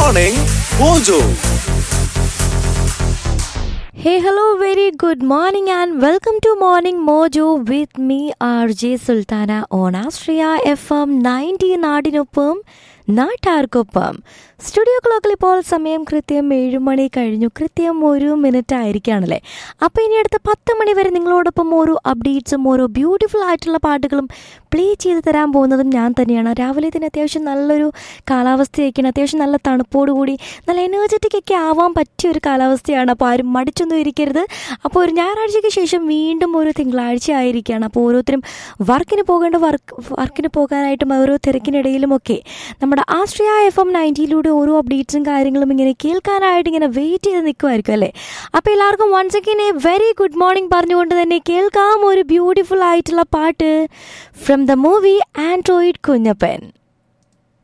Morning Mojo. Hey, hello, very good morning, and welcome to Morning Mojo with me, RJ Sultana on Astria FM 90 നാടിനൊപ്പം നാട്ടാർക്കൊപ്പം studio ക്ലോക്കിൽ ഇപ്പോൾ സമയം കൃത്യം ഏഴ് മണി കഴിഞ്ഞു കൃത്യം ഒരു മിനിറ്റ് ആയിരിക്കുകയാണല്ലേ അപ്പോൾ ഇനി അടുത്ത പത്ത് മണി വരെ നിങ്ങളോടൊപ്പം ഓരോ അപ്ഡേറ്റ്സും ഓരോ ബ്യൂട്ടിഫുൾ ആയിട്ടുള്ള പാട്ടുകളും പ്ലേ ചെയ്ത് തരാൻ പോകുന്നതും ഞാൻ തന്നെയാണ് രാവിലെ തന്നെ അത്യാവശ്യം നല്ലൊരു കാലാവസ്ഥയൊക്കെയാണ് അത്യാവശ്യം നല്ല തണുപ്പോടുകൂടി നല്ല എനർജറ്റിക് ഒക്കെ ആവാൻ പറ്റിയ ഒരു കാലാവസ്ഥയാണ് അപ്പോൾ ആരും മടിച്ചൊന്നും ഇരിക്കരുത് അപ്പോൾ ഒരു ഞായറാഴ്ചയ്ക്ക് ശേഷം വീണ്ടും ഒരു തിങ്കളാഴ്ച ആയിരിക്കുകയാണ് അപ്പോൾ ഓരോരുത്തരും വർക്കിന് പോകേണ്ട വർക്ക് വർക്കിന് പോകാനായിട്ടും ഓരോ തിരക്കിനിടയിലുമൊക്കെ നമ്മുടെ ആസ്ട്രിയ എഫ് എം നയൻറ്റിയിലൂടെ ഓരോ അപ്ഡേറ്റ്സും കാര്യങ്ങളും ഇങ്ങനെ കേൾക്കാനായിട്ട് ഇങ്ങനെ വെയിറ്റ് ചെയ്ത് നിൽക്കുമായിരിക്കും അല്ലേ അപ്പോൾ എല്ലാവർക്കും once again a very good morning പറഞ്ഞുകൊണ്ട് തന്നെ കേൾക്കാം ഒരു ബ്യൂട്ടിഫുൾ ആയിട്ടുള്ള പാട്ട് from the movie Android Kunjappan